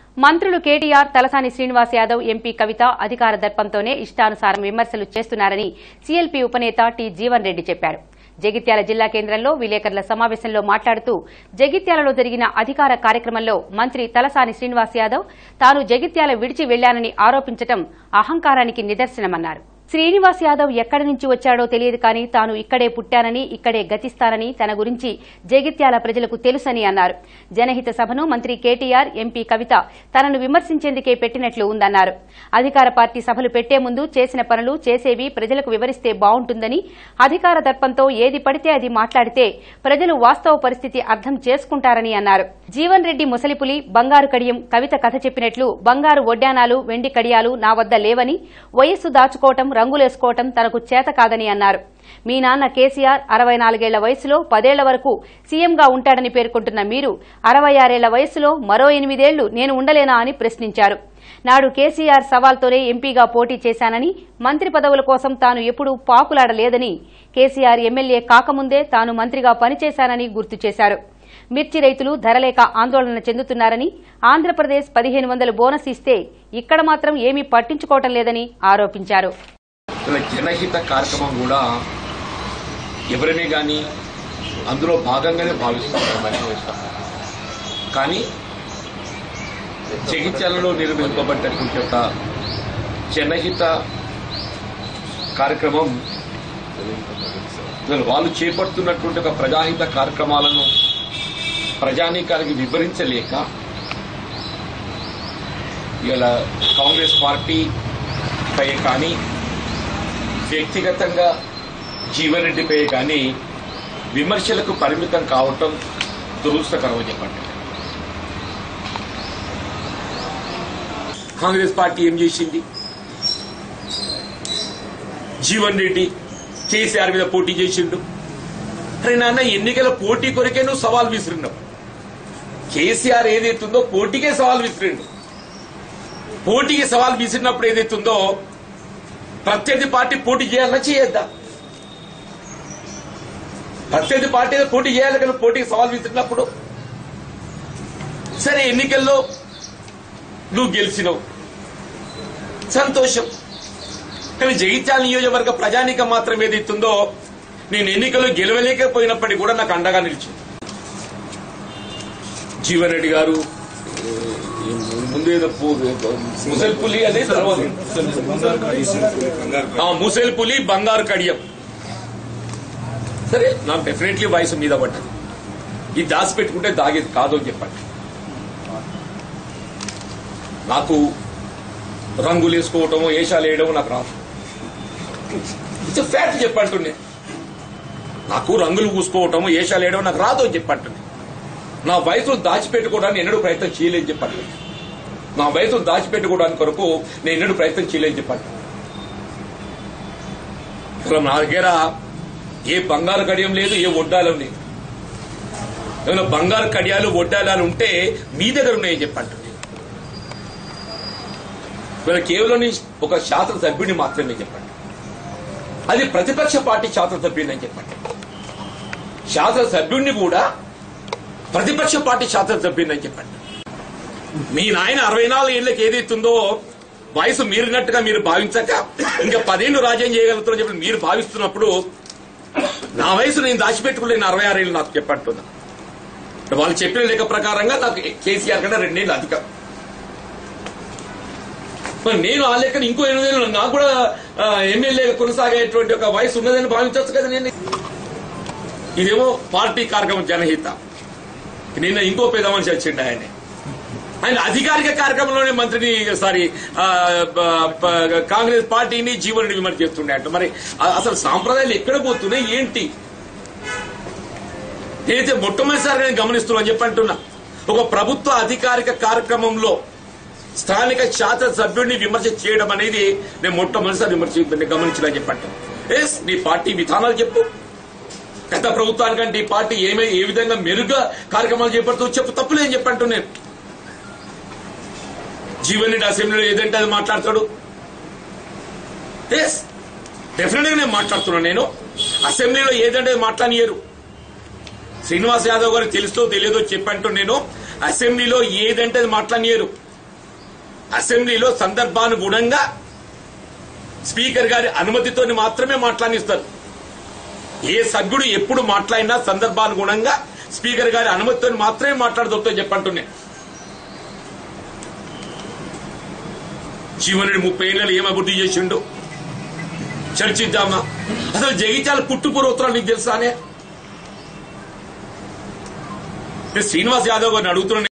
మంత్రులు కేటీఆర్ తలసాని శ్రీనివాస్ యాదవ్ ఎంపీ కవిత అధికార దర్పంతోనే ఇష్టానుసారం విమర్శలు చేస్తున్నారని సీఎల్పీ ఉపనేత టి జీవన్ రెడ్డి చెప్పారు జగిత్యాల జిల్లా కేంద్రంలో విలేకరుల సమావేశంలో మాట్లాడుతూ జగిత్యాలలో జరిగిన అధికార కార్యక్రమంలో మంత్రి తలసాని శ్రీనివాస్ యాదవ్ తాను జగిత్యాల విడిచి వెళ్లానని ఆరోపించటం అహంకారానికి నిదర్శనమన్నారు శ్రీనివాస్ యాదవ్ ఎక్కడి నుంచి వచ్చాడో తెలియదు కానీ తాను ఇక్కడే పుట్టానని ఇక్కడే గతిస్తానని తన గురించి జగిత్యాల ప్రజలకు తెలుసని అన్నారు జనహిత సభను మంత్రి కేటీఆర్ ఎంపీ కవిత తనను విమర్శించేందుకే పెట్టినట్లు ఉందన్నారు అధికార పార్టీ సభలు పెట్టే ముందు చేసిన పనులు చేసేవి ప్రజలకు వివరిస్తే బావుంటుందని అధికార దర్పంతో ఏది పడితే అది మాట్లాడితే ప్రజలు వాస్తవ పరిస్థితి అర్థం చేసుకుంటారని అన్నారు జీవన్ రెడ్డి ముసలిపులి బంగారు కడియం కవిత కథ చెప్పినట్లు బంగారు ఒడ్డానాలు వెండి కడియాలు నా వద్ద లేవని వయస్సు దాచుకోవటం రంగులేసుకోవటం తనకు చేత కాదని అన్నారు మీ నాన్న కేసీఆర్ అరవై నాలుగేళ్ల వయసులో పదేళ్ల వరకు సీఎంగా ఉంటాడని పేర్కొంటున్న మీరు అరవై ఆరేళ్ల వయసులో మరో ఎనిమిదేళ్లు నేను ఉండలేనా అని ప్రశ్నించారు నాడు కేసీఆర్ సవాల్తోనే ఎంపీగా పోటీ చేశానని మంత్రి పదవుల కోసం తాను ఎప్పుడూ పాకులాడలేదని కేసీఆర్ ఎమ్మెల్యే కాకముందే తాను మంత్రిగా పనిచేశానని గుర్తు చేశారు మిర్చి రైతులు ధరలేక ఆందోళన చెందుతున్నారని ఆంధ్రప్రదేశ్ పదిహేను వందలు బోనస్ ఇస్తే ఇక్కడ మాత్రం ఏమీ పట్టించుకోవటం లేదని ఆరోపించారు ఇలా జనహిత కార్యక్రమం కూడా ఎవరిని కానీ అందులో భాగంగానే భావిస్తున్నారు మరి కానీ జగిత్యాలలో నిర్వహింపబడ్డటువంటి ఒక జనహిత కార్యక్రమం ఇవాళ వాళ్ళు చేపడుతున్నటువంటి ఒక ప్రజాహిత కార్యక్రమాలను ప్రజానీకానికి వివరించలేక ఇలా కాంగ్రెస్ పార్టీ పై కానీ వ్యక్తిగతంగా జీవన్ రెడ్డిపై కానీ విమర్శలకు పరిమితం కావటం దురదృష్టకరం చెప్పండి కాంగ్రెస్ పార్టీ ఏం చేసింది జీవన్ రెడ్డి కేసీఆర్ మీద పోటీ చేసిండు అరే నాన్న ఎన్నికల పోటీ కొరకే నువ్వు సవాల్ విసిరినావు కేసీఆర్ ఏదైతుందో పోటీకే సవాల్ విసిరిండు పోటీకి సవాల్ విసిరినప్పుడు ఏదైతుందో ప్రత్యర్థి పార్టీ పోటీ చేయాలన్నా చేయొద్దా ప్రత్యర్థి పార్టీ ఏదో పోటీ చేయాలి కానీ పోటీకి సవాల్ విసిరినప్పుడు సరే ఎన్నికల్లో నువ్వు గెలిచినావు సంతోషం కానీ జగిత్యాల నియోజకవర్గ ప్రజానీకం మాత్రం ఏదైతుందో నేను ఎన్నికల్లో గెలవలేకపోయినప్పటికీ కూడా నాకు అండగా నిలిచింది జీవన్ రెడ్డి గారు ఏ, ముందు ఏదో పు- ముసలి పులి అదే తర్వాత ఆ, ముసలి పులి బంగారు కడియం సరే నాకు డెఫినెట్లీ వయసు మీద పడ్డది ఇది దాచి పెట్టుకుంటే దాగేది కాదు అని చెప్పండి నాకు రంగులు వేసుకోవటము ఏషాలు వేయడం నాకు రాదు ఇట్స్ ఫ్యాక్ట్ చెప్పంటుండే నాకు రంగులు పూసుకోవటము ఏషాలు వేయడం నాకు రాదు అని చెప్పంటుంది నా వయసును దాచిపెట్టుకోవడానికి ఎన్నడూ ప్రయత్నం చేయలేని చెప్పండి నా వయసును దాచిపెట్టుకోవడానికి కొరకు నేను ఎన్నడూ ప్రయత్నం చేయలేని చెప్పండి అసలు నా దగ్గర ఏ బంగారు కడియం లేదు ఏ వడ్డాలం లేదు ఏమైనా బంగారు కడియాలు వడ్డాలాలు ఉంటే మీ దగ్గర ఉన్నాయని చెప్పండి వీళ్ళ కేవలం నేను ఒక శాసనసభ్యుడిని మాత్రమే చెప్పండి అది ప్రతిపక్ష పార్టీ శాసనసభ్యుడిని అని చెప్పండి శాసనసభ్యుడిని కూడా ప్రతిపక్ష పార్టీ శాసనసభ్యుడిని అని చెప్పండి మీ నాయన అరవై నాలుగు ఏళ్ళకి ఏదైతుందో వయసు మీరినట్టుగా మీరు భావించక ఇంకా పదేళ్లు రాజ్యం చేయగలుగుతారని చెప్పి మీరు భావిస్తున్నప్పుడు నా వయసు నేను దాచిపెట్టుకోలేని అరవై ఆరు ఏళ్ళు నాకు చెప్పంటున్నా వాళ్ళు చెప్పిన లెక్క ప్రకారంగా నాకు కేసీఆర్ కన్నా రెండేళ్ళు అధికం మరి నేను ఆ లెక్కన ఇంకో ఎనిమిది ఏళ్ళు నాకు కూడా ఆ, ఎమ్మెల్యేగా కొనసాగేటువంటి ఒక వయసు ఉన్నదని భావించవచ్చు కదా నేను ఇదేమో పార్టీ కార్యక్రమం జనహిత నిన్న ఇంకో పెద్ద మనిషి వచ్చిండు ఆయన ఆయన అధికారిక కార్యక్రమంలోనే మంత్రిని సారీ ఆ, బ- బ- కాంగ్రెస్ పార్టీని జీవనుని విమర్శ చేస్తుండే అంట మరి అ- అసలు సాంప్రదాయాలు ఎక్కడ పోతున్నాయి ఏంటి నేనైతే మొట్టమొదటిసారిగా నేను గమనిస్తున్నాను చెప్పి అంటున్నా ఒక ప్రభుత్వ అధికారిక కార్యక్రమంలో స్థానిక శాసనసభ్యుడిని విమర్శ చేయడం అనేది నేను మొట్టమొదటిసారి విమర్శ గమనించిన చెప్పంటాను ఎస్ నీ పార్టీ విధానాలు చెప్పు గత ప్రభుత్వానికంటే ఈ పార్టీ ఏమై ఏ విధంగా మెరుగ్గా కార్యక్రమాలు చేపడుతూ చెప్పు తప్పులేని చెప్పంటూ నేను జీవన్ రెడ్డి అసెంబ్లీలో ఏదంటే అది మాట్లాడతాడు ఎస్ డెఫినెట్ గా నేను మాట్లాడుతున్నాను నేను అసెంబ్లీలో ఏదంటే అది మాట్లాడియరు శ్రీనివాస్ యాదవ్ గారికి తెలుస్తో తెలియదో చెప్పంటూ నేను అసెంబ్లీలో ఏదంటే అది మాట్లాడియరు అసెంబ్లీలో సందర్భానుగుణంగా స్పీకర్ గారి అనుమతితో మాత్రమే మాట్లాడిస్తారు ఏ సభ్యుడు ఎప్పుడు మాట్లాడినా సందర్భానుగుణంగా స్పీకర్ గారి అనుమతితో మాత్రమే మాట్లాడదొద్దో చెప్పంటున్నా జీవనుడి ముప్పై ఏళ్ళు ఏం అభివృద్ధి చేసిండు చర్చిద్దామా అసలు జగిత్యాల పుట్టు పూర్వోత్తరాలు నీకు తెలుసానే నేను శ్రీనివాస్ యాదవ్ గారిని అడుగుతున్నాను